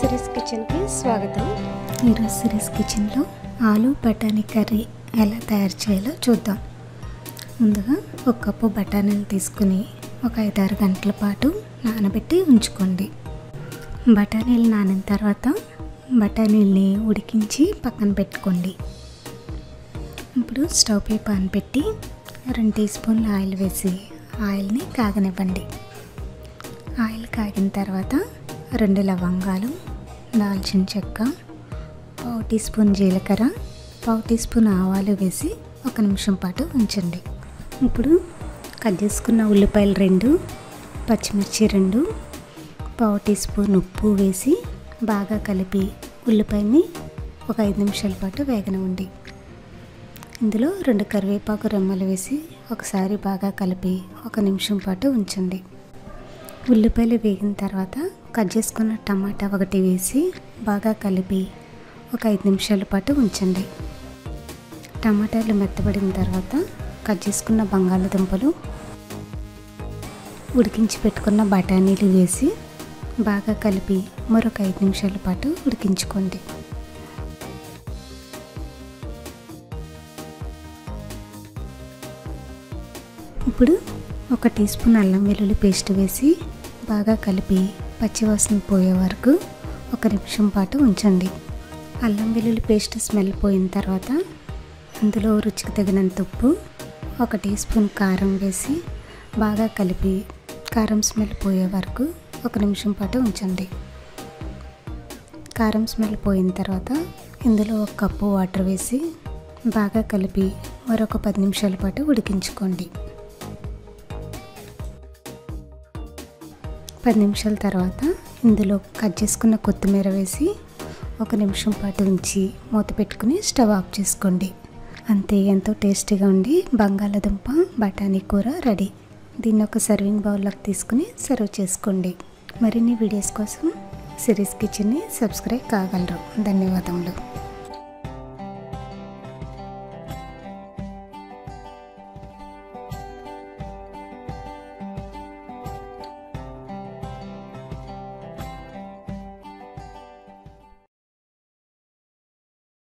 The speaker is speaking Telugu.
సిరీస్ కిచెన్కి స్వాగతం ఈరోజు సిరీస్ కిచెన్లో ఆలు బఠానీ కర్రీ ఎలా తయారు చేయాలో చూద్దాం ముందుగా ఒక కప్పు బఠానీలు తీసుకుని ఒక ఐదారు గంటల పాటు నానబెట్టి ఉంచుకోండి బఠానీలు నానిన తర్వాత బఠానీల్ని ఉడికించి పక్కన పెట్టుకోండి ఇప్పుడు స్టవ్ పై పాన్ పెట్టి రెండు టీ స్పూన్ల ఆయిల్ వేసి ఆయిల్ని కాగనివ్వండి ఆయిల్ కాగిన తర్వాత రెండు లవంగాలు దాల్చిన చెక్క పావు టీ స్పూన్ జీలకర్ర పావు టీ స్పూన్ ఆవాలు వేసి ఒక నిమిషం పాటు ఉంచండి ఇప్పుడు కట్ చేసుకున్న ఉల్లిపాయలు రెండు పచ్చిమిర్చి రెండు పావు టీ స్పూన్ ఉప్పు వేసి బాగా కలిపి ఉల్లిపాయని ఒక ఐదు నిమిషాల పాటు వేగనివ్వండి ఇందులో రెండు కరివేపాకు రెమ్మలు వేసి ఒకసారి బాగా కలిపి ఒక నిమిషం పాటు ఉంచండి ఉల్లిపాయలు వేగిన తర్వాత కట్ చేసుకున్న టమాటా ఒకటి వేసి బాగా కలిపి ఒక ఐదు నిమిషాల పాటు ఉంచండి టమాటాలు మెత్తబడిన తర్వాత కట్ చేసుకున్న బంగాళదుంపలు ఉడికించి పెట్టుకున్న బఠానీలు వేసి బాగా కలిపి మరొక ఐదు నిమిషాల పాటు ఉడికించుకోండి ఇప్పుడు ఒక టీ స్పూన్ అల్లం వెల్లుల్లి పేస్ట్ వేసి బాగా కలిపి పచ్చివాసన పోయే వరకు ఒక నిమిషం పాటు ఉంచండి అల్లం వెల్లుల్లి పేస్ట్ స్మెల్ పోయిన తర్వాత అందులో రుచికి తగినంత ఉప్పు ఒక టీ స్పూన్ కారం వేసి బాగా కలిపి కారం స్మెల్ పోయే వరకు ఒక నిమిషం పాటు ఉంచండి కారం స్మెల్ పోయిన తర్వాత ఇందులో ఒక కప్పు వాటర్ వేసి బాగా కలిపి మరొక పది నిమిషాల పాటు ఉడికించుకోండి పది నిమిషాల తర్వాత ఇందులో కట్ చేసుకున్న కొత్తిమీర వేసి ఒక నిమిషం పాటు ఉంచి మూత పెట్టుకుని స్టవ్ ఆఫ్ చేసుకోండి అంతే ఎంతో టేస్టీగా ఉండి బంగాళాదుంప బఠానీ కూర రెడీ దీన్ని ఒక సర్వింగ్ బౌల్లోకి తీసుకుని సర్వ్ చేసుకోండి మరిన్ని వీడియోస్ కోసం సిరీస్ కిచెన్ని సబ్స్క్రైబ్ కాగలరు ధన్యవాదములు